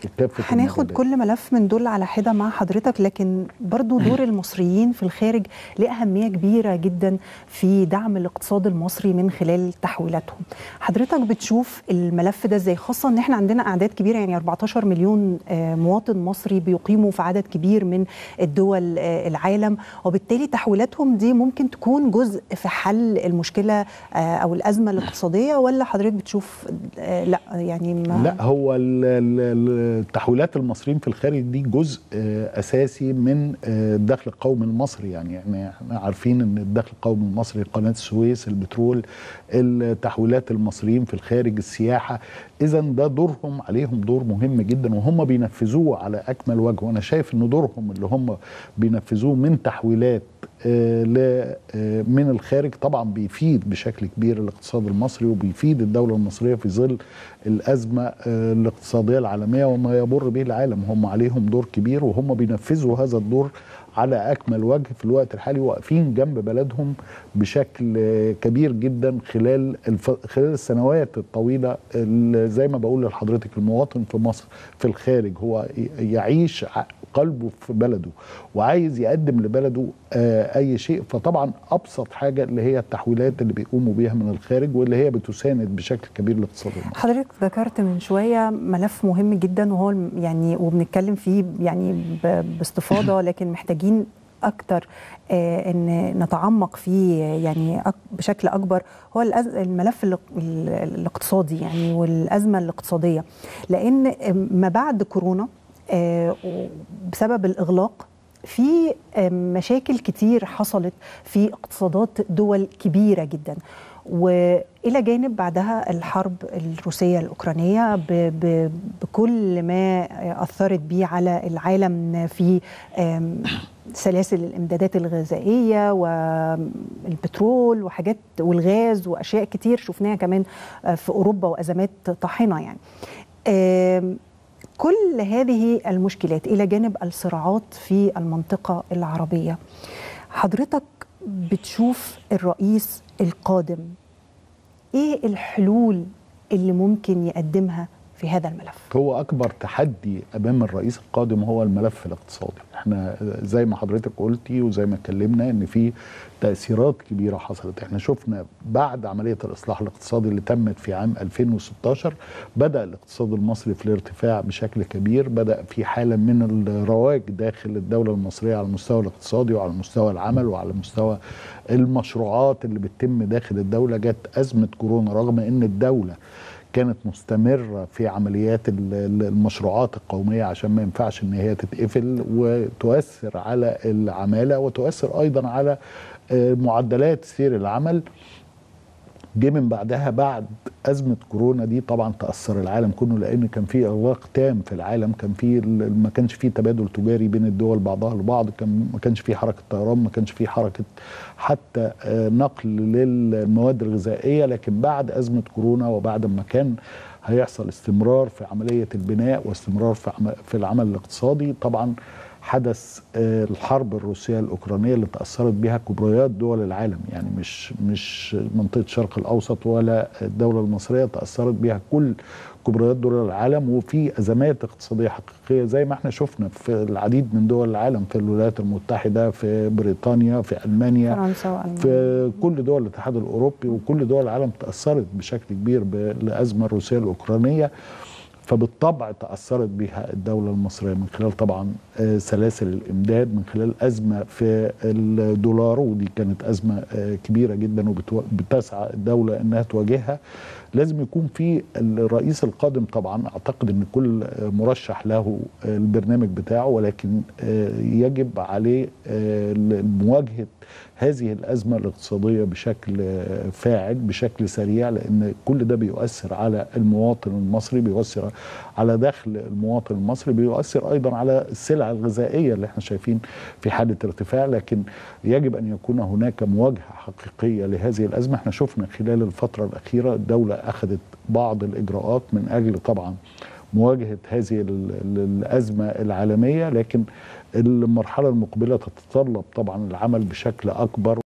كافه هناخد المجالات. كل ملف من دول على حده مع حضرتك لكن برضو دور المصريين في الخارج له اهميه كبيره جدا في دعم الاقتصاد المصري من خلال تحويلاتهم حضرتك بتشوف الملف ده ازاي خاصه ان احنا عندنا اعداد كبيره يعني 14 مليون آه، مواطن مصري بيقيموا في عدد كبير من الدول آه، العالم وبالتالي تحويلاتهم دي ممكن تكون جزء في حل المشكله آه، او الازمه الاقتصاديه ولا حضرتك بتشوف آه، لا يعني ما لا هو ال- ال- التحويلات المصريين في الخارج دي جزء آه، اساسي من آه، الدخل القومي المصري يعني يعني احنا عارفين ان الدخل القومي المصري قناه السويس البترول التحويلات المصريين في الخارج السياحه اذا ده دورهم عليهم دور مهم جدا وهم بينفذوه على اكمل وجه وانا شايف ان دورهم اللي هم بينفذوه من تحويلات آه، ل آه، من الخارج طبعا بيفيد بشكل كبير الاقتصاد المصري وبيفيد الدوله المصريه في ظل الازمه آه، الاقتصاديه العالميه وما يمر به العالم هم عليهم دور كبير وهم بينفذوا هذا الدور على اكمل وجه في الوقت الحالي واقفين جنب بلدهم بشكل آه، كبير جدا خلال الف... خلال السنوات الطويله اللي زي ما بقول لحضرتك المواطن في مصر في الخارج هو ي- يعيش ع- قلبه في بلده وعايز يقدم لبلده آه، اي شيء فطبعا ابسط حاجه اللي هي التحويلات اللي بيقوموا بيها من الخارج واللي هي بتساند بشكل كبير الاقتصاد المصري حضرتك ذكرت من شويه ملف مهم جدا وهو الم- يعني وبنتكلم فيه يعني ب- باستفاضه لكن محتاجين اكتر آه، ان نتعمق فيه يعني أك- بشكل اكبر هو الأز- الملف ال- ال- الاقتصادي يعني والازمه الاقتصاديه لان ما بعد كورونا آه، بسبب الاغلاق في آه، مشاكل كتير حصلت في اقتصادات دول كبيره جدا والى جانب بعدها الحرب الروسيه الاوكرانيه ب ب بكل ما اثرت بيه على العالم في آم، سلاسل الامدادات الغذائيه والبترول وحاجات والغاز واشياء كتير شفناها كمان آه، في اوروبا وازمات طاحنه يعني آم، كل هذه المشكلات الى جانب الصراعات في المنطقه العربيه حضرتك بتشوف الرئيس القادم ايه الحلول اللي ممكن يقدمها في هذا الملف هو اكبر تحدي امام الرئيس القادم هو الملف الاقتصادي احنا زي ما حضرتك قلتي وزي ما اتكلمنا ان في تاثيرات كبيره حصلت احنا شفنا بعد عمليه الاصلاح الاقتصادي اللي تمت في عام 2016 بدا الاقتصاد المصري في الارتفاع بشكل كبير بدا في حاله من الرواج داخل الدوله المصريه على المستوى الاقتصادي وعلى مستوى العمل وعلى مستوى المشروعات اللي بتتم داخل الدوله جت ازمه كورونا رغم ان الدوله كانت مستمرة في عمليات ال- ال- المشروعات القومية عشان ما ينفعش ان هي تتقفل وتؤثر على العمالة وتؤثر ايضا على آه، معدلات سير العمل جه من بعدها بعد أزمة كورونا دي طبعا تأثر العالم كله لأن كان في إغلاق تام في العالم كان في ال- ما كانش في تبادل تجاري بين الدول بعضها البعض كان ما كانش في حركة طيران ما كانش في حركة حتى آه، نقل للمواد الغذائية لكن بعد أزمة كورونا وبعد ما كان هيحصل استمرار في عملية البناء واستمرار في عم- في العمل الاقتصادي طبعا حدث آه، الحرب الروسيه الاوكرانيه اللي تاثرت بها كبريات دول العالم يعني مش مش منطقه الشرق الاوسط ولا الدوله المصريه تاثرت بها كل كبريات دول العالم وفي ازمات اقتصاديه حقيقيه زي ما احنا شفنا في العديد من دول العالم في الولايات المتحده في بريطانيا في المانيا فرنسا وألمانيا. في كل دول الاتحاد الاوروبي وكل دول العالم تاثرت بشكل كبير بالازمه الروسيه الاوكرانيه فبالطبع تاثرت بها الدوله المصريه من خلال طبعا آه، سلاسل الامداد من خلال ازمه في الدولار ودي كانت ازمه آه، كبيره جدا وبتسعى الدوله انها تواجهها لازم يكون في الرئيس القادم طبعا اعتقد ان كل آه، مرشح له آه، البرنامج بتاعه ولكن آه، يجب عليه آه، مواجهه هذه الازمه الاقتصاديه بشكل آه، فاعل بشكل سريع لان كل ده بيؤثر على المواطن المصري بيؤثر على دخل المواطن المصري بيؤثر ايضا على السلع الغذائيه اللي احنا شايفين في حاله ارتفاع لكن يجب ان يكون هناك مواجهه حقيقيه لهذه الازمه احنا شفنا خلال الفتره الاخيره الدوله اخذت بعض الاجراءات من اجل طبعا مواجهه هذه ال- ال- الازمه العالميه لكن المرحله المقبله تتطلب طبعا العمل بشكل اكبر